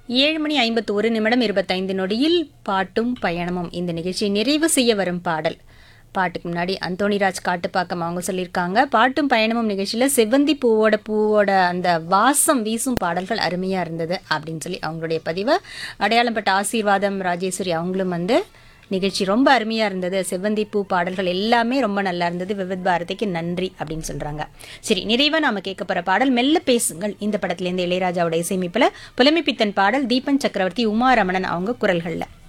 ஏழு மணி ஐம்பத்தி ஒரு நிமிடம் இருபத்தைந்து நொடியில் பாட்டும் பயணமும் இந்த நிகழ்ச்சியை நிறைவு செய்ய வரும் பாடல் பாட்டுக்கு முன்னாடி அந்தோணிராஜ் காட்டுப்பாக்கம் அவங்க சொல்லியிருக்காங்க பாட்டும் பயணமும் நிகழ்ச்சியில் செவ்வந்தி பூவோட பூவோட அந்த வாசம் வீசும் பாடல்கள் அருமையாக இருந்தது அப்படின்னு சொல்லி அவங்களுடைய பதிவை அடையாளம்பட்ட ஆசீர்வாதம் ராஜேஸ்வரி அவங்களும் வந்து நிகழ்ச்சி ரொம்ப அருமையாக இருந்தது செவ்வந்தி பூ பாடல்கள் எல்லாமே ரொம்ப நல்லா இருந்தது விவித் பாரதிக்கு நன்றி அப்படின்னு சொல்கிறாங்க சரி நிறைவாக நாம கேட்க போகிற பாடல் மெல்ல பேசுங்கள் இந்த படத்துலேருந்து இளையராஜாவோட இசையமைப்பில் புலமைப்பித்தன் பாடல் தீபன் சக்கரவர்த்தி உமா ரமணன் அவங்க குரல்களில்